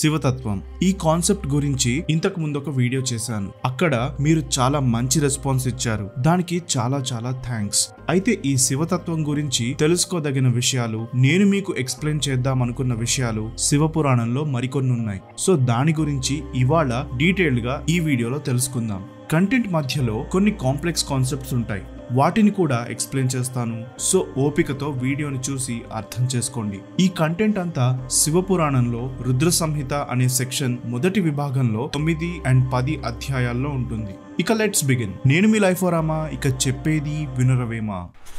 శివతత్వం ఈ కాన్సెప్ట్ గురించి ఇంతకు ముందు ఒక వీడియో చేశాను అక్కడ మీరు చాలా మంచి రెస్పాన్స్ ఇచ్చారు దానికి చాలా చాలా థ్యాంక్స్ అయితే ఈ శివతత్వం గురించి తెలుసుకోదగిన విషయాలు నేను మీకు ఎక్స్ప్లెయిన్ చేద్దాం అనుకున్న విషయాలు శివపురాణంలో మరికొన్ని ఉన్నాయి సో దాని గురించి ఇవాళ డీటెయిల్డ్ గా ఈ వీడియోలో తెలుసుకుందాం కంటెంట్ మధ్యలో కొన్ని కాంప్లెక్స్ కాన్సెప్ట్స్ ఉంటాయి వాటిని కూడా ఎక్స్ప్లెయిన్ చేస్తాను సో ఓపికతో వీడియోని చూసి అర్థం చేసుకోండి ఈ కంటెంట్ అంతా శివపురాణంలో రుద్ర సంహిత అనే సెక్షన్ మొదటి విభాగంలో తొమ్మిది అండ్ పది అధ్యాయాల్లో ఉంటుంది ఇక లెట్స్ బిగిన్ నేను మీ లైఫ్ రామా ఇక చెప్పేది వినురవేమా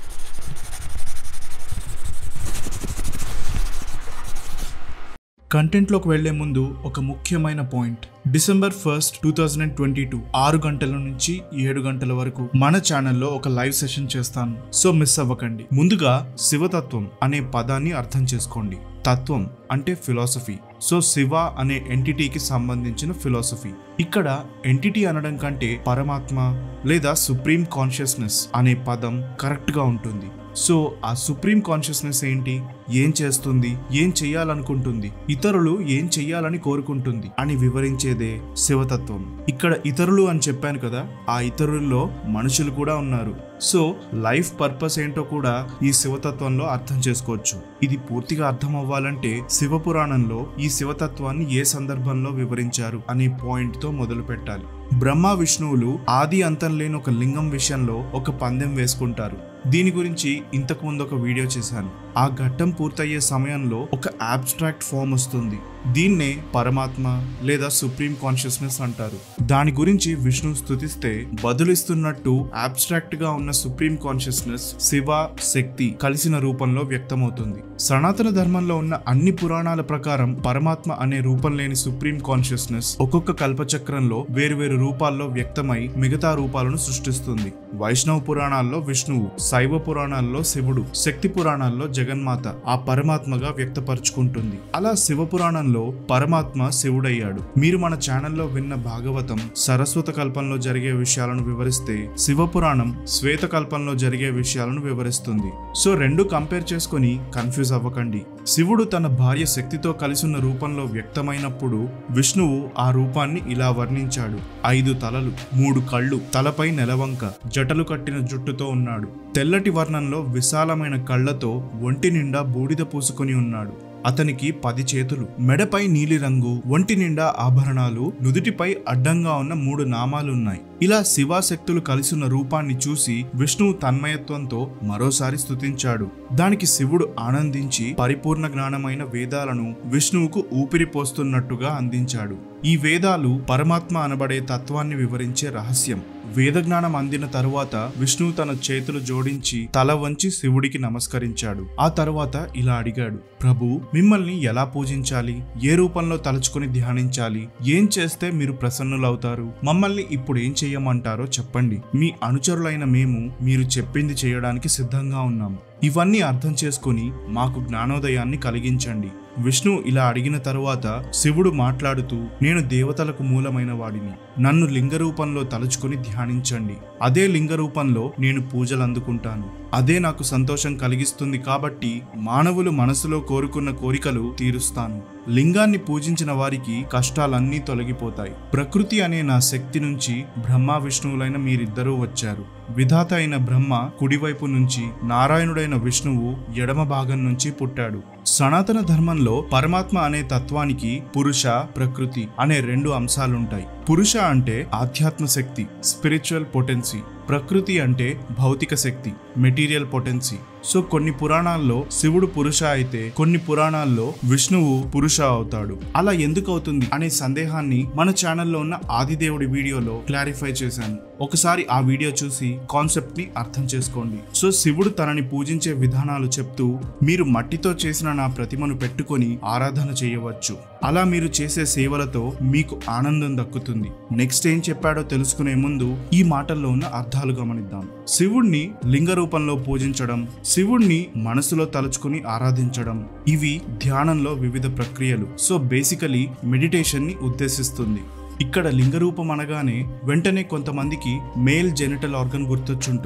కంటెంట్లోకి వెళ్లే ముందు ఒక ముఖ్యమైన point December first two thousand and twenty two ఆరు గంటల నుంచి ఏడు గంటల వరకు మన ఛానల్లో ఒక లైవ్ సెషన్ చేస్తాను సో మిస్ అవ్వకండి ముందుగా శివతత్వం అనే పదాన్ని అర్థం చేసుకోండి తత్వం అంటే ఫిలాసఫీ సో శివ అనే ఎంటిటీకి సంబంధించిన ఫిలాసఫీ ఇక్కడ ఎంటిటీ అనడం కంటే పరమాత్మ లేదా సుప్రీం కాన్షియస్నెస్ అనే పదం కరెక్ట్ గా ఉంటుంది సో ఆ సుప్రీం కాన్షియస్నెస్ ఏంటి ఏం చేస్తుంది ఏం చెయ్యాలనుకుంటుంది ఇతరులు ఏం చెయ్యాలని కోరుకుంటుంది అని వివరించేదే శివతత్వం ఇక్కడ ఇతరులు అని చెప్పాను కదా ఆ ఇతరుల్లో మనుషులు కూడా ఉన్నారు సో లైఫ్ పర్పస్ ఏంటో కూడా ఈ శివతత్వంలో అర్థం చేసుకోవచ్చు ఇది పూర్తిగా అర్థం అవ్వాలంటే శివపురాణంలో ఈ శివతత్వాన్ని ఏ సందర్భంలో వివరించారు అనే పాయింట్ తో మొదలు పెట్టాలి బ్రహ్మ విష్ణువులు ఆది అంతం లేని ఒక లింగం విషయంలో ఒక పందెం వేసుకుంటారు దీని గురించి ఇంతకు ముందు ఒక వీడియో చేశాను ఆ ఘట్టం పూర్తయ్యే సమయంలో ఒక అబ్స్ట్రాక్ట్ ఫామ్ వస్తుంది దీన్నే పరమాత్మ లేదా సుప్రీం కాన్షియస్నెస్ అంటారు దాని గురించి విష్ణు స్థుతిస్తే బదులిస్తున్నట్టు అబ్స్ట్రాక్ట్ గా ఉన్న సుప్రీం కాన్షియస్నెస్ శివ శక్తి కలిసిన రూపంలో వ్యక్తమవుతుంది సనాతన ధర్మంలో ఉన్న అన్ని పురాణాల ప్రకారం పరమాత్మ అనే రూపం లేని సుప్రీం కాన్షియస్నెస్ ఒక్కొక్క కల్పచక్రంలో వేరువేరు రూపాల్లో వ్యక్తమై మిగతా రూపాలను సృష్టిస్తుంది వైష్ణవ పురాణాల్లో విష్ణువు శైవ పురాణాల్లో శివుడు శక్తి పురాణాల్లో జగన్మాత ఆ పరమాత్మగా వ్యక్తపరుచుకుంటుంది అలా శివ పురాణంలో పరమాత్మ శివుడయ్యాడు మీరు మన ఛానల్లో విన్న భాగవతం సరస్వత కల్పంలో జరిగే విషయాలను వివరిస్తే శివ పురాణం శ్వేత కల్పంలో జరిగే విషయాలను వివరిస్తుంది సో రెండు కంపేర్ చేసుకొని కన్ఫ్యూజ్ అవ్వకండి శివుడు తన భార్య శక్తితో కలిసున్న రూపంలో వ్యక్తమైనప్పుడు విష్ణువు ఆ రూపాన్ని ఇలా వర్ణించాడు ఐదు తలలు మూడు కళ్ళు తలపై నెలవంక జటలు కట్టిన జుట్టుతో ఉన్నాడు తెల్లటి వర్ణంలో విశాలమైన కళ్ళతో ఒంటి నిండా బూడిద పూసుకొని ఉన్నాడు అతనికి పది చేతులు మెడపై నీలిరంగు ఒంటి నిండా ఆభరణాలు నుదుటిపై అడ్డంగా ఉన్న మూడు నామాలున్నాయి ఇలా శివాశక్తులు కలిసిన రూపాన్ని చూసి విష్ణువు తన్మయత్వంతో మరోసారి స్తుతించాడు దానికి శివుడు ఆనందించి పరిపూర్ణ జ్ఞానమైన వేదాలను విష్ణువుకు ఊపిరి పోస్తున్నట్టుగా అందించాడు ఈ వేదాలు పరమాత్మ అనబడే తత్వాన్ని వివరించే రహస్యం వేదజ్ఞానం అందిన తరువాత విష్ణువు తన చేతులు జోడించి తల వంచి శివుడికి నమస్కరించాడు ఆ తరువాత ఇలా అడిగాడు ప్రభు మిమ్మల్ని ఎలా పూజించాలి ఏ రూపంలో తలుచుకుని ధ్యానించాలి ఏం చేస్తే మీరు ప్రసన్నులవుతారు మమ్మల్ని ఇప్పుడు ఏం చెయ్యమంటారో చెప్పండి మీ అనుచరులైన మేము మీరు చెప్పింది చేయడానికి సిద్ధంగా ఉన్నాము ఇవన్నీ అర్థం చేసుకుని మాకు జ్ఞానోదయాన్ని కలిగించండి విష్ణు ఇలా అడిగిన తరువాత శివుడు మాట్లాడుతూ నేను దేవతలకు మూలమైన వాడిని నన్ను లింగ రూపంలో తలుచుకుని ధ్యానించండి అదే లింగ రూపంలో నేను పూజలు అందుకుంటాను అదే నాకు సంతోషం కలిగిస్తుంది కాబట్టి మానవులు మనసులో కోరుకున్న కోరికలు తీరుస్తాను లింగాన్ని పూజించిన వారికి కష్టాలన్నీ తొలగిపోతాయి ప్రకృతి అనే నా శక్తి నుంచి బ్రహ్మ విష్ణువులైన మీరిద్దరూ వచ్చారు విధాత అయిన బ్రహ్మ కుడివైపు నుంచి నారాయణుడైన విష్ణువు ఎడమ భాగం నుంచి పుట్టాడు సనాతన ధర్మంలో పరమాత్మ అనే తత్వానికి పురుష ప్రకృతి అనే రెండు అంశాలుంటాయి పురుష అంటే ఆధ్యాత్మ శక్తి స్పిరిచువల్ పొటెన్సీ ప్రకృతి అంటే భౌతిక శక్తి మెటీరియల్ పొటెన్సీ సో కొన్ని పురాణాల్లో శివుడు పురుష అయితే కొన్ని పురాణాల్లో విష్ణువు పురుష అవుతాడు అలా ఎందుకు అవుతుంది అనే సందేహాన్ని మన ఛానల్లో ఉన్న ఆదిదేవుడి వీడియోలో క్లారిఫై చేశాను ఒకసారి ఆ వీడియో చూసి కాన్సెప్ట్ ని అర్థం చేసుకోండి సో శివుడు తనని పూజించే విధానాలు చెప్తూ మీరు మట్టితో చేసిన నా ప్రతిమను పెట్టుకొని ఆరాధన చేయవచ్చు అలా మీరు చేసే సేవలతో మీకు ఆనందం దక్కుతుంది నెక్స్ట్ ఏం చెప్పాడో తెలుసుకునే ముందు ఈ మాటల్లో ఉన్న అర్థాలు గమనిద్దాం శివుణ్ణి లింగ రూపంలో పూజించడం శివుణ్ణి మనసులో తలుచుకుని ఆరాధించడం ఇవి ధ్యానంలో వివిధ ప్రక్రియలు సో బేసికలీ మెడిటేషన్ ని ఉద్దేశిస్తుంది ఇక్కడ లింగ రూపం అనగానే వెంటనే కొంతమందికి మేల్ జెనిటల్ ఆర్గన్ గుర్తొచ్చుంటుంది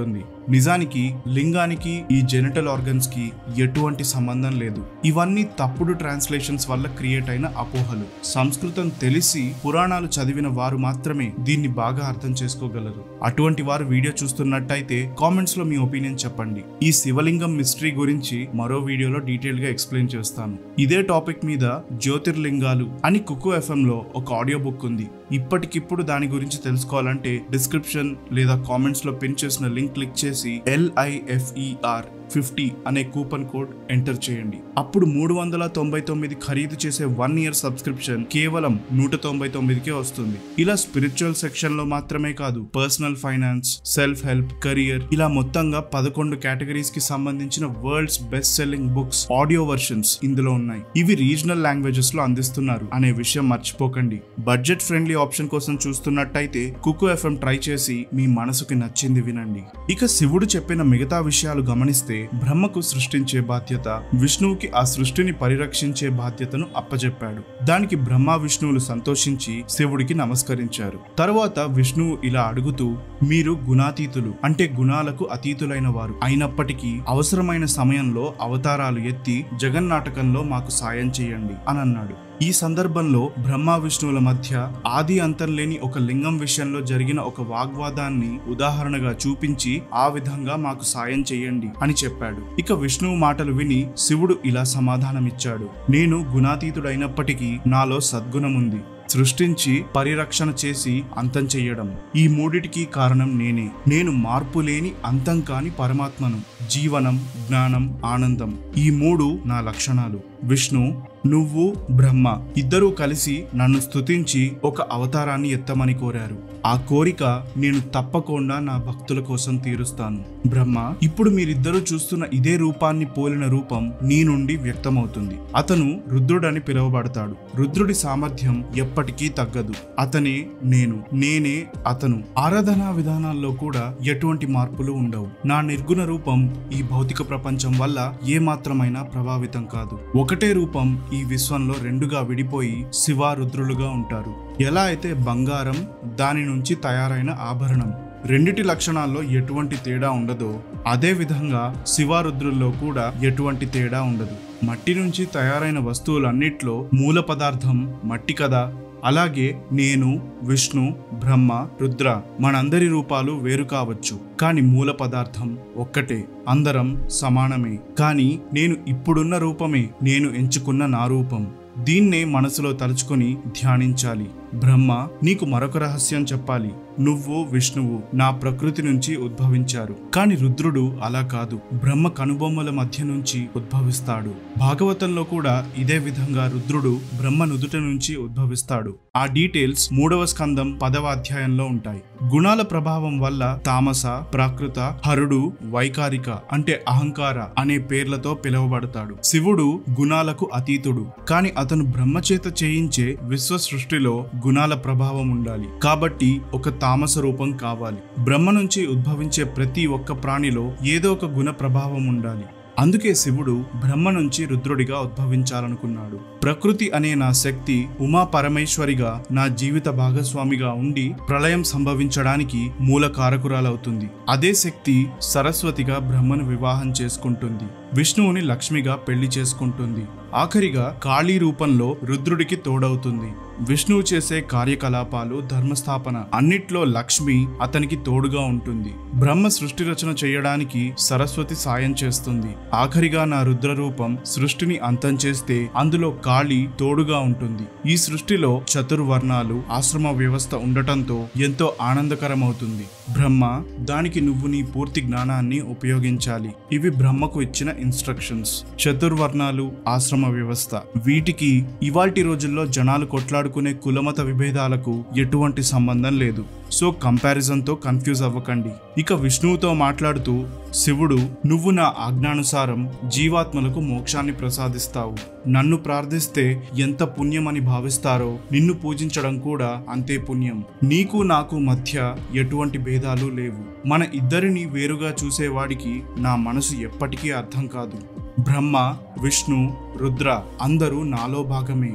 నిజానికి లింగానికి ఈ జెనిటల్ ఆర్గన్స్ కి ఎటువంటి సంబంధం లేదు ఇవన్నీ తప్పుడు ట్రాన్స్లేషన్స్ వల్ల క్రియేట్ అయిన అపోహలు సంస్కృతం తెలిసి పురాణాలు చదివిన వారు మాత్రమే దీన్ని బాగా అర్థం చేసుకోగలరు అటువంటి వారు వీడియో చూస్తున్నట్టయితే కామెంట్స్ లో మీ ఒపీనియన్ చెప్పండి ఈ శివలింగం మిస్టరీ గురించి మరో వీడియోలో డీటెయిల్ గా ఎక్స్ప్లెయిన్ చేస్తాను ఇదే టాపిక్ మీద జ్యోతిర్లింగాలు అని కుక్కు ఎఫ్ఎం లో ఒక ఆడియో బుక్ ఉంది ఇప్పటికిప్పుడు దాని గురించి తెలుసుకోవాలంటే డిస్క్రిప్షన్ లేదా కామెంట్స్ లో పిన్ చేసిన లింక్ క్లిక్ చేసి ఎల్ఐఎఫ్ఈఆర్ ఫిఫ్టీ అనే కూపన్ కోడ్ ఎంటర్ చేయండి అప్పుడు మూడు వందల తొంభై తొమ్మిది ఖరీదు చేసే వన్ ఇయర్ సబ్స్క్రిప్షన్ కేవలం నూట తొంభై తొమ్మిదికే వస్తుంది ఇలా స్పిరిచువల్ సెక్షన్ లో మాత్రమే కాదు personal finance self help career ఇలా మొత్తంగా పదకొండు కేటగిరీస్ కి సంబంధించిన world's best selling books audio versions ఇందులో ఉన్నాయి ఇవి రీజనల్ లాంగ్వేజెస్ లో అందిస్తున్నారు అనే విషయం మర్చిపోకండి బడ్జెట్ ఫ్రెండ్లీ ఆప్షన్ కోసం చూస్తున్నట్టయితే కుకు ఎఫ్ఎం ట్రై చేసి మీ మనసుకి నచ్చింది వినండి ఇక శివుడు చెప్పిన మిగతా విషయాలు గమనిస్తే బ్రహ్మకు సృష్టించే బాధ్యత విష్ణువుకి ఆ సృష్టిని పరిరక్షించే బాధ్యతను అప్పజెప్పాడు దానికి బ్రహ్మ విష్ణువులు సంతోషించి శివుడికి నమస్కరించారు తరువాత విష్ణువు ఇలా అడుగుతూ మీరు గుణాతీతులు అంటే గుణాలకు అతీతులైన వారు అయినప్పటికీ అవసరమైన సమయంలో అవతారాలు ఎత్తి జగన్నాటకంలో మాకు సాయం చేయండి అని అన్నాడు ఈ సందర్భంలో బ్రహ్మ విష్ణువుల మధ్య ఆది అంతం లేని ఒక లింగం విషయంలో జరిగిన ఒక వాగ్వాదాన్ని ఉదాహరణగా చూపించి ఆ విధంగా మాకు సాయం చేయండి అని చెప్పాడు ఇక విష్ణువు మాటలు విని శివుడు ఇలా సమాధానమిచ్చాడు నేను గుణాతీతుడైనప్పటికీ నాలో సద్గుణం ఉంది సృష్టించి పరిరక్షణ చేసి అంతం చెయ్యడం ఈ మూడిటికి కారణం నేనే నేను మార్పు లేని అంతం కాని పరమాత్మను జీవనం జ్ఞానం ఆనందం ఈ మూడు నా లక్షణాలు విష్ణు నువ్వు బ్రహ్మ ఇద్దరూ కలిసి నన్ను స్తుతించి ఒక అవతారాన్ని ఎత్తమని కోరారు ఆ కోరిక నేను తప్పకుండా నా భక్తుల కోసం తీరుస్తాను బ్రహ్మ ఇప్పుడు మీరిద్దరూ చూస్తున్న ఇదే రూపాన్ని పోలిన రూపం నీ నుండి వ్యక్తమవుతుంది అతను రుద్రుడని పిలువబడతాడు రుద్రుడి సామర్థ్యం ఎప్పటికీ తగ్గదు అతనే నేను నేనే అతను ఆరాధనా విధానాల్లో కూడా ఎటువంటి మార్పులు ఉండవు నా నిర్గుణ రూపం ఈ భౌతిక ప్రపంచం వల్ల ఏ మాత్రమైనా ప్రభావితం కాదు ఒకటే రూపం ఈ విశ్వంలో రెండుగా విడిపోయి శివ రుద్రులుగా ఉంటారు ఎలా అయితే బంగారం దాని నుంచి తయారైన ఆభరణం రెండిటి లక్షణాల్లో ఎటువంటి తేడా ఉండదో అదే విధంగా శివారుద్రుల్లో కూడా ఎటువంటి తేడా ఉండదు మట్టి నుంచి తయారైన వస్తువులన్నిట్లో మూల పదార్థం మట్టి కదా అలాగే నేను విష్ణు బ్రహ్మ రుద్ర మనందరి రూపాలు వేరు కావచ్చు కానీ మూల పదార్థం ఒక్కటే అందరం సమానమే కానీ నేను ఇప్పుడున్న రూపమే నేను ఎంచుకున్న నా రూపం దీన్నే మనసులో తలుచుకొని ధ్యానించాలి బ్రహ్మ నీకు మరొక రహస్యం చెప్పాలి నువ్వు విష్ణువు నా ప్రకృతి నుంచి ఉద్భవించారు కాని రుద్రుడు అలా కాదు బ్రహ్మ కనుబొమ్మల మధ్య నుంచి ఉద్భవిస్తాడు భాగవతంలో కూడా ఇదే విధంగా రుద్రుడు బ్రహ్మ నుదుట నుంచి ఉద్భవిస్తాడు ఆ డీటెయిల్స్ మూడవ స్కందం పదవ అధ్యాయంలో ఉంటాయి గుణాల ప్రభావం వల్ల తామస ప్రాకృత హరుడు వైకారిక అంటే అహంకార అనే పేర్లతో పిలువబడతాడు శివుడు గుణాలకు అతీతుడు కాని అతను బ్రహ్మచేత చేయించే విశ్వ సృష్టిలో గుణాల ప్రభావం ఉండాలి కాబట్టి ఒక తామస రూపం కావాలి బ్రహ్మ నుంచి ఉద్భవించే ప్రతి ఒక్క ప్రాణిలో ఏదో ఒక గుణ ప్రభావం ఉండాలి అందుకే శివుడు బ్రహ్మ నుంచి రుద్రుడిగా ఉద్భవించాలనుకున్నాడు ప్రకృతి అనే నా శక్తి ఉమా పరమేశ్వరిగా నా జీవిత భాగస్వామిగా ఉండి ప్రళయం సంభవించడానికి మూల కారకురాలవుతుంది అదే శక్తి సరస్వతిగా బ్రహ్మను వివాహం చేసుకుంటుంది విష్ణువుని లక్ష్మిగా పెళ్లి చేసుకుంటుంది ఆఖరిగా కాళీ రూపంలో రుద్రుడికి తోడవుతుంది విష్ణువు చేసే కార్యకలాపాలు ధర్మస్థాపన అన్నిట్లో లక్ష్మి అతనికి తోడుగా ఉంటుంది బ్రహ్మ సృష్టి రచన చేయడానికి సరస్వతి సాయం చేస్తుంది ఆఖరిగా నా రుద్ర రూపం సృష్టిని అంతం చేస్తే అందులో కాళి తోడుగా ఉంటుంది ఈ సృష్టిలో చతుర్వర్ణాలు ఆశ్రమ వ్యవస్థ ఉండటంతో ఎంతో ఆనందకరమవుతుంది బ్రహ్మ దానికి నువ్వు నీ పూర్తి జ్ఞానాన్ని ఉపయోగించాలి ఇవి బ్రహ్మకు ఇచ్చిన ఇన్స్ట్రక్షన్స్ చతుర్వర్ణాలు ఆశ్రమ వ్యవస్థ వీటికి ఇవాల్టి రోజుల్లో జనాలు కొట్లాడుకునే కులమత విభేదాలకు ఎటువంటి సంబంధం లేదు సో కంపారిజన్ తో కన్ఫ్యూజ్ అవ్వకండి ఇక విష్ణువుతో మాట్లాడుతూ శివుడు నువ్వు నా ఆజ్ఞానుసారం జీవాత్మలకు మోక్షాన్ని ప్రసాదిస్తావు నన్ను ప్రార్థిస్తే ఎంత పుణ్యమని భావిస్తారో నిన్ను పూజించడం కూడా అంతే పుణ్యం నీకు నాకు మధ్య ఎటువంటి భేదాలు లేవు మన ఇద్దరిని వేరుగా చూసేవాడికి నా మనసు ఎప్పటికీ అర్థం కాదు బ్రహ్మ విష్ణు రుద్ర అందరూ నాలో భాగమే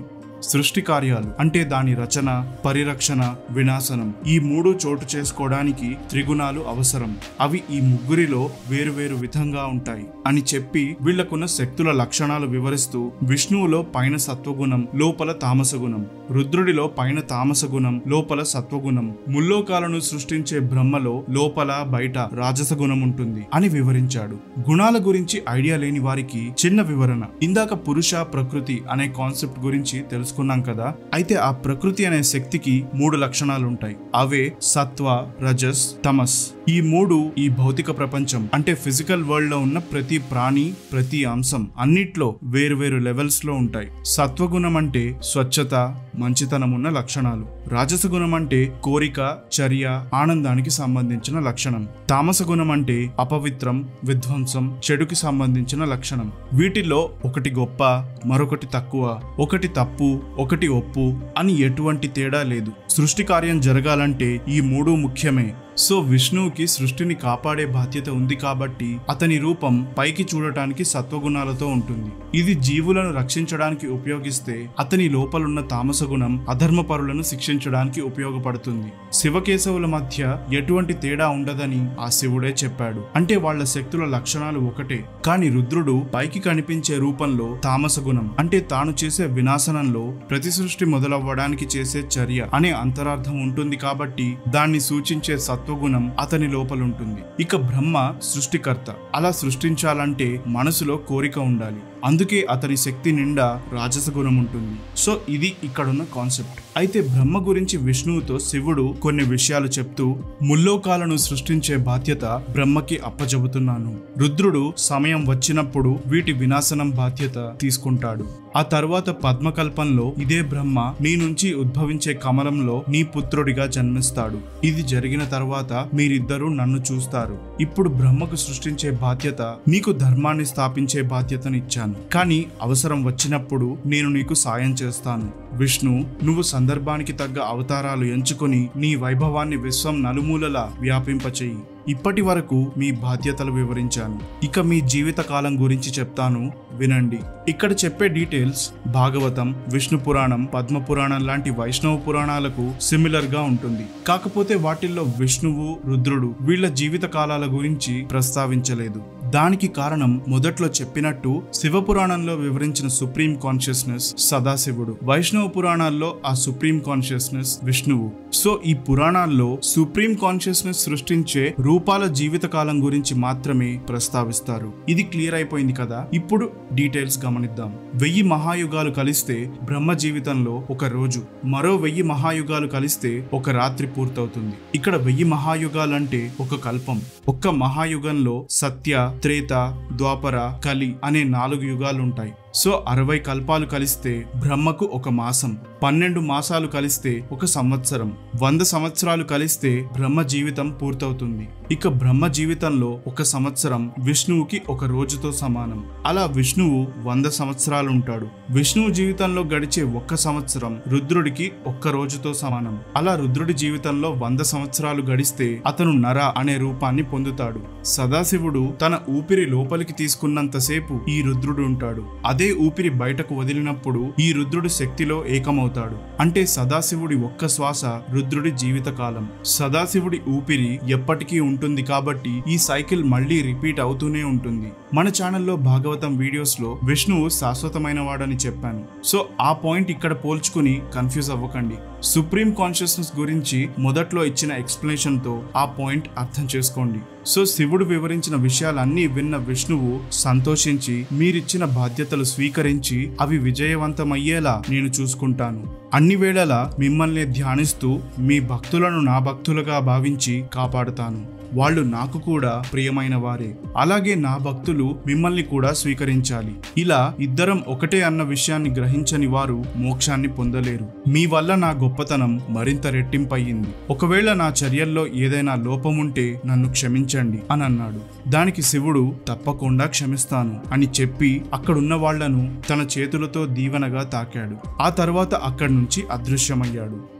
సృష్టి కార్యాలు అంటే దాని రచన పరిరక్షణ వినాశనం ఈ మూడు చోటు చేసుకోవడానికి త్రిగుణాలు అవసరం అవి ఈ ముగ్గురిలో వేరువేరు విధంగా ఉంటాయి అని చెప్పి వీళ్లకున్న శక్తుల లక్షణాలు వివరిస్తూ విష్ణువులో పైన సత్వగుణం లోపల తామస గుణం రుద్రుడిలో పైన తామస గుణం లోపల సత్వగుణం ముల్లోకాలను సృష్టించే బ్రహ్మలో లోపల బయట రాజస గుణం ఉంటుంది అని వివరించాడు గుణాల గురించి ఐడియా లేని వారికి చిన్న వివరణ ఇందాక పురుష ప్రకృతి అనే కాన్సెప్ట్ గురించి తెలుసుకున్నాం కదా అయితే ఆ ప్రకృతి అనే శక్తికి మూడు లక్షణాలు ఉంటాయి అవే సత్వ రజస్ తమస్ ఈ మూడు ఈ భౌతిక ప్రపంచం అంటే ఫిజికల్ వరల్డ్ లో ఉన్న ప్రతి ప్రాణి ప్రతి అంశం అన్నిట్లో వేరువేరు లెవెల్స్ లో ఉంటాయి సత్వగుణం అంటే స్వచ్ఛత మంచితనం ఉన్న లక్షణాలు రాజస గుణం అంటే కోరిక చర్య ఆనందానికి సంబంధించిన లక్షణం తామస గుణం అంటే అపవిత్రం విధ్వంసం చెడుకి సంబంధించిన లక్షణం వీటిలో ఒకటి గొప్ప మరొకటి తక్కువ ఒకటి తప్పు ఒకటి ఒప్పు అని ఎటువంటి తేడా లేదు సృష్టి కార్యం జరగాలంటే ఈ మూడు ముఖ్యమే సో విష్ణువుకి సృష్టిని కాపాడే బాధ్యత ఉంది కాబట్టి అతని రూపం పైకి చూడటానికి సత్వగుణాలతో ఉంటుంది ఇది జీవులను రక్షించడానికి ఉపయోగిస్తే అతని లోపలున్న తామస గుణం అధర్మపరులను శిక్షించడానికి ఉపయోగపడుతుంది శివకేశవుల మధ్య ఎటువంటి తేడా ఉండదని ఆ శివుడే చెప్పాడు అంటే వాళ్ళ శక్తుల లక్షణాలు ఒకటే కానీ రుద్రుడు పైకి కనిపించే రూపంలో తామస గుణం అంటే తాను చేసే వినాశనంలో ప్రతి సృష్టి మొదలవ్వడానికి చేసే చర్య అనే అంతరార్థం ఉంటుంది కాబట్టి దాన్ని సూచించే సత్వగుణం అతని లోపలుంటుంది ఇక బ్రహ్మ సృష్టికర్త అలా సృష్టించాలంటే మనసులో కోరిక ఉండాలి అందుకే అతని శక్తి నిండా రాజస గుణం ఉంటుంది సో ఇది ఇక్కడున్న కాన్సెప్ట్ అయితే బ్రహ్మ గురించి విష్ణువుతో శివుడు కొన్ని విషయాలు చెప్తూ ముల్లోకాలను సృష్టించే బాధ్యత బ్రహ్మకి అప్పచెబుతున్నాను రుద్రుడు సమయం వచ్చినప్పుడు వీటి వినాశనం బాధ్యత తీసుకుంటాడు ఆ తర్వాత పద్మకల్పంలో ఇదే బ్రహ్మ నీ నుంచి ఉద్భవించే కమలంలో నీ పుత్రుడిగా జన్మిస్తాడు ఇది జరిగిన తర్వాత మీరిద్దరూ నన్ను చూస్తారు ఇప్పుడు బ్రహ్మకు సృష్టించే బాధ్యత నీకు ధర్మాన్ని స్థాపించే బాధ్యతనిచ్చాను కానీ అవసరం వచ్చినప్పుడు నేను నీకు సాయం చేస్తాను విష్ణు నువ్వు సందర్భానికి తగ్గ అవతారాలు ఎంచుకొని నీ వైభవాన్ని విశ్వం నలుమూలలా వ్యాపింపచేయి ఇప్పటి వరకు మీ బాధ్యతలు వివరించాను ఇక మీ జీవిత కాలం గురించి చెప్తాను వినండి ఇక్కడ చెప్పే డీటెయిల్స్ భాగవతం విష్ణు పురాణం పద్మ పురాణం లాంటి వైష్ణవ పురాణాలకు సిమిలర్ గా ఉంటుంది కాకపోతే వాటిల్లో విష్ణువు రుద్రుడు వీళ్ళ జీవిత కాలాల గురించి ప్రస్తావించలేదు దానికి కారణం మొదట్లో చెప్పినట్టు శివ పురాణంలో వివరించిన సుప్రీం కాన్షియస్నెస్ సదాశివుడు వైష్ణవ పురాణాల్లో ఆ సుప్రీం కాన్షియస్నెస్ విష్ణువు సో ఈ పురాణాల్లో సుప్రీం కాన్షియస్నెస్ సృష్టించే రూపాల జీవిత కాలం గురించి మాత్రమే ప్రస్తావిస్తారు ఇది క్లియర్ అయిపోయింది కదా ఇప్పుడు డీటెయిల్స్ గమనిద్దాం వెయ్యి మహాయుగాలు కలిస్తే బ్రహ్మ జీవితంలో ఒక రోజు మరో వెయ్యి మహాయుగాలు కలిస్తే ఒక రాత్రి పూర్తవుతుంది ఇక్కడ వెయ్యి మహాయుగాలంటే ఒక కల్పం ఒక్క మహాయుగంలో సత్య త్రేత ద్వాపర కలి అనే నాలుగు యుగాలుంటాయి సో అరవై కల్పాలు కలిస్తే బ్రహ్మకు ఒక మాసం పన్నెండు మాసాలు కలిస్తే ఒక సంవత్సరం వంద సంవత్సరాలు కలిస్తే బ్రహ్మ జీవితం పూర్తవుతుంది ఇక బ్రహ్మ జీవితంలో ఒక సంవత్సరం విష్ణువుకి ఒక రోజుతో సమానం అలా విష్ణువు వంద సంవత్సరాలు ఉంటాడు విష్ణువు జీవితంలో గడిచే ఒక్క సంవత్సరం రుద్రుడికి ఒక్క రోజుతో సమానం అలా రుద్రుడి జీవితంలో వంద సంవత్సరాలు గడిస్తే అతను నర అనే రూపాన్ని పొందుతాడు సదాశివుడు తన ఊపిరి లోపలికి తీసుకున్నంతసేపు ఈ రుద్రుడు ఉంటాడు అదే ఊపిరి బయటకు వదిలినప్పుడు ఈ రుద్రుడి శక్తిలో ఏకమవుతాడు అంటే సదాశివుడి ఒక్క శ్వాస రుద్రుడి జీవితకాలం సదాశివుడి ఊపిరి ఎప్పటికీ ఉంటుంది కాబట్టి ఈ సైకిల్ మళ్ళీ రిపీట్ అవుతూనే ఉంటుంది మన ఛానల్లో భాగవతం వీడియోస్ లో విష్ణువు శాశ్వతమైన వాడని చెప్పాను సో ఆ పాయింట్ ఇక్కడ పోల్చుకుని కన్ఫ్యూజ్ అవ్వకండి సుప్రీం కాన్షియస్నెస్ గురించి మొదట్లో ఇచ్చిన ఎక్స్ప్లెనేషన్ తో ఆ పాయింట్ అర్థం చేసుకోండి సో శివుడు వివరించిన విషయాలన్నీ విన్న విష్ణువు సంతోషించి మీరిచ్చిన బాధ్యతలు స్వీకరించి అవి విజయవంతమయ్యేలా నేను చూసుకుంటాను అన్ని వేళలా మిమ్మల్ని ధ్యానిస్తూ మీ భక్తులను నా భక్తులుగా భావించి కాపాడుతాను వాళ్ళు నాకు కూడా ప్రియమైన వారే అలాగే నా భక్తులు మిమ్మల్ని కూడా స్వీకరించాలి ఇలా ఇద్దరం ఒకటే అన్న విషయాన్ని గ్రహించని వారు మోక్షాన్ని పొందలేరు మీ వల్ల నా గొప్పతనం మరింత రెట్టింపయ్యింది ఒకవేళ నా చర్యల్లో ఏదైనా లోపముంటే నన్ను క్షమించండి అని అన్నాడు దానికి శివుడు తప్పకుండా క్షమిస్తాను అని చెప్పి అక్కడున్న వాళ్లను తన చేతులతో దీవెనగా తాకాడు ఆ తర్వాత అక్కడి నుంచి అదృశ్యమయ్యాడు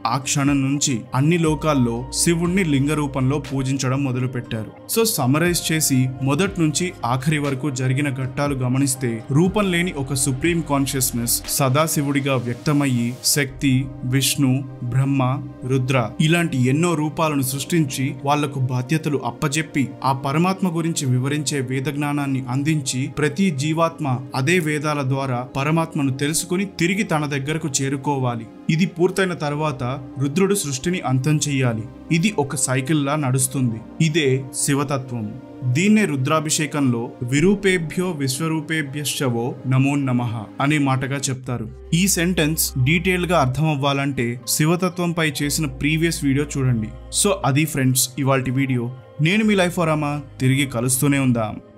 ఆ క్షణం నుంచి అన్ని లోకాల్లో శివుణ్ణి లింగ రూపంలో పూజించడం మొదలుపెట్టారు సో సమరైజ్ చేసి మొదటి నుంచి ఆఖరి వరకు జరిగిన ఘట్టాలు గమనిస్తే రూపం లేని ఒక సుప్రీం కాన్షియస్నెస్ సదాశివుడిగా వ్యక్తమయ్యి శక్తి విష్ణు బ్రహ్మ రుద్ర ఇలాంటి ఎన్నో రూపాలను సృష్టించి వాళ్లకు బాధ్యతలు అప్పజెప్పి ఆ పరమాత్మ గురించి వివరించే వేద జ్ఞానాన్ని అందించి ప్రతి జీవాత్మ అదే వేదాల ద్వారా పరమాత్మను తెలుసుకుని తిరిగి తన దగ్గరకు చేరుకోవాలి ఇది పూర్తయిన తర్వాత రుద్రుడు సృష్టిని అంతం చెయ్యాలి ఇది ఒక సైకిల్ లా నడుస్తుంది ఇదే శివతత్వం దీన్నే రుద్రాభిషేకంలో విరూపేభ్యో విశ్వరూపేభ్యశ్చవో నమో నమః అనే మాటగా చెప్తారు ఈ సెంటెన్స్ డీటెయిల్ గా అర్థం అవ్వాలంటే శివతత్వంపై చేసిన ప్రీవియస్ వీడియో చూడండి సో అది ఫ్రెండ్స్ ఇవాల్టి వీడియో నేను మీ లైఫ్ రామా తిరిగి కలుస్తూనే ఉందాం